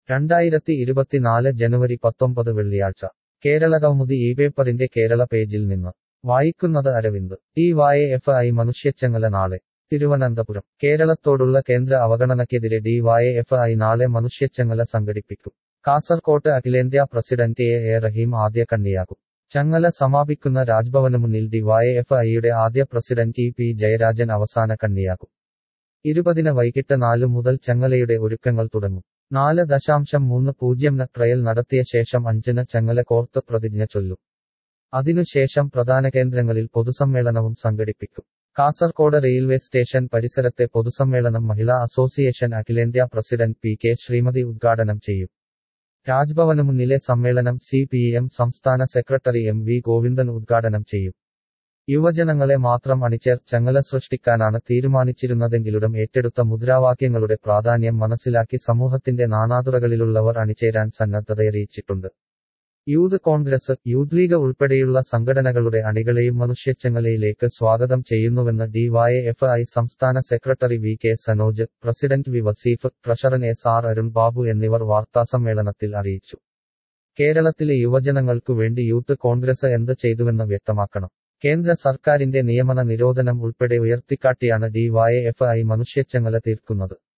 രണ്ടായിരത്തി ഇരുപത്തിനാല് ജനുവരി പത്തൊമ്പത് വെള്ളിയാഴ്ച കേരള കൗമുദി ഈ പേപ്പറിന്റെ കേരള പേജിൽ നിന്ന് വായിക്കുന്നത് Aravind D Y F I മനുഷ്യച്ചങ്ങല നാളെ തിരുവനന്തപുരം കേരളത്തോടുള്ള കേന്ദ്ര അവഗണനയ്ക്കെതിരെ ഡി വായ എഫ് ഐ നാളെ മനുഷ്യച്ചങ്ങല സംഘടിപ്പിക്കും കാസർകോട്ട് അഖിലേന്ത്യാ പ്രസിഡന്റ് എ എ റഹീം ആദ്യ കണ്ണിയാകും ചങ്ങല സമാപിക്കുന്ന രാജ്ഭവന് മുന്നിൽ ഡി വായ എഫ് ഐയുടെ ആദ്യ പ്രസിഡന്റ് ഇ പി ജയരാജൻ അവസാന കണ്ണിയാകും ഇരുപതിന് വൈകിട്ട് നാലു മുതൽ ചങ്ങലയുടെ ഒരുക്കങ്ങൾ തുടങ്ങും നാല് ദശാംശം മൂന്ന് പൂജ്യം ന ട്രയൽ നടത്തിയ ശേഷം അഞ്ചിന് ചങ്ങല കോർത്ത് പ്രതിജ്ഞ ചൊല്ലും അതിനുശേഷം പ്രധാന കേന്ദ്രങ്ങളിൽ പൊതുസമ്മേളനവും സംഘടിപ്പിക്കും കാസർകോട് റെയിൽവേ സ്റ്റേഷൻ പരിസരത്തെ പൊതുസമ്മേളനം മഹിളാ അസോസിയേഷൻ അഖിലേന്ത്യാ പ്രസിഡന്റ് പി കെ ശ്രീമതി ഉദ്ഘാടനം ചെയ്യും രാജ്ഭവന് മുന്നിലെ സമ്മേളനം സി പി എം സംസ്ഥാന സെക്രട്ടറി എം വി ഗോവിന്ദൻ ഉദ്ഘാടനം ചെയ്യും യുവജനങ്ങളെ മാത്രം അണിചേർ ചങ്ങല സൃഷ്ടിക്കാനാണ് തീരുമാനിച്ചിരുന്നതെങ്കിലും ഏറ്റെടുത്ത മുദ്രാവാക്യങ്ങളുടെ പ്രാധാന്യം മനസ്സിലാക്കി സമൂഹത്തിന്റെ നാനാതുറകളിലുള്ളവർ അണിചേരാൻ സന്നദ്ധതയറിയിച്ചിട്ടുണ്ട് യൂത്ത് കോൺഗ്രസ് യൂത്ത് ലീഗ് ഉൾപ്പെടെയുള്ള സംഘടനകളുടെ അണികളെയും മനുഷ്യച്ചങ്ങലയിലേക്ക് സ്വാഗതം ചെയ്യുന്നുവെന്ന് ഡി വൈ എഫ് ഐ സംസ്ഥാന secretary V K Sanoj president V Vaseef treasurer S R Arun Babu എന്നിവർ വാർത്താസമ്മേളനത്തിൽ അറിയിച്ചു കേരളത്തിലെ യുവജനങ്ങൾക്കു വേണ്ടി യൂത്ത് കോൺഗ്രസ് എന്ത് ചെയ്തുവെന്ന് വ്യക്തമാക്കണം കേന്ദ്ര സർക്കാരിന്റെ നിയമന നിരോധനം ഉൾപ്പെടെ ഉയർത്തിക്കാട്ടിയാണ് ഡി വൈ എഫ് ഐ മനുഷ്യച്ചങ്ങല തീർക്കുന്നത്